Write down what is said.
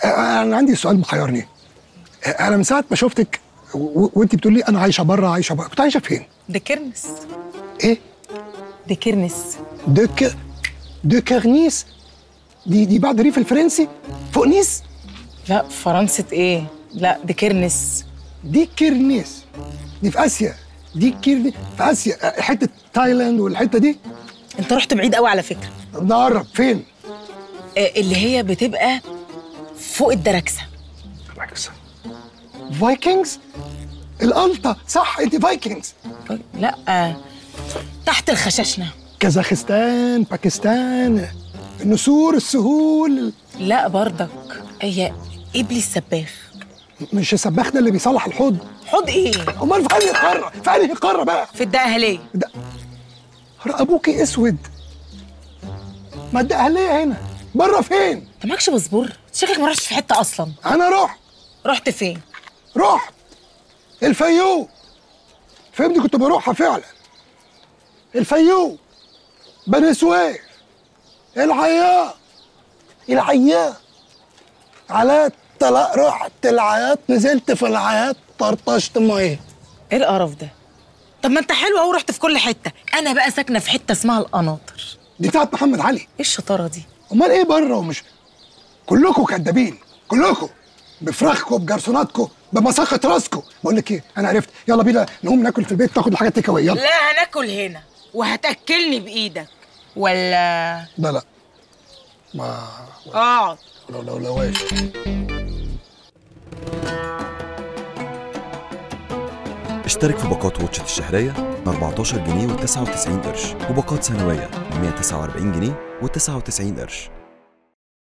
انا عندي سؤال محيرني انا من ساعه ما شفتك و- وانت بتقولي انا عايشه بره عايشه بره كنت عايشه فين ده كرنس ايه ده كرنس دو ك... دو كارنيس دي دي بعد ريف الفرنسي فوق نيس لا فرنسا ايه لا ده كرنس دي كيرنيس دي في اسيا دي كيرنيس في اسيا حته تايلاند والحته دي انت رحت بعيد قوي على فكره نقرب فين آه، اللي هي بتبقى فوق الدركسه فايكنجز الالتا صح انت فايكنجز لا آه، تحت الخشاشنه كازاخستان باكستان النسور السهول لا برضك هي ابلي السباخ مش سباخنا اللي بيصلح الحوض حوض ايه امال في انهي قاره في انهي قاره بقى في الدقهليه ده ابوكي اسود ما الدقهليه هنا بره فين انت معكش باسبور شكلك ما رحتش في حته اصلا انا رحت رحت فين رحت الفيوم فهمني كنت بروحها فعلا الفيوم بني سويف العياط العياط على الطلاق رحت العياط نزلت في العياط طرطشت ميه ايه القرف ده طب ما انت حلو اهو رحت في كل حته انا بقى ساكنه في حته اسمها القناطر دي بتاعت محمد علي ايه الشطاره دي امال ايه بره ومش كلكم كدابين كلكم بفراخكم بجرسوناتكم بمساقة راسكم بقول لك ايه انا عرفت يلا بينا نقوم ناكل في البيت ناخد الحاجات تيك أواي، يلا لا هناكل هنا وهتاكلني بايدك ولا لا لا ما اقعد لو لو لواش اشترك في باقات واتشت الشهرية ب 14 جنيه و99 قرش وباقات سنوية ب 149 جنيه و99 قرش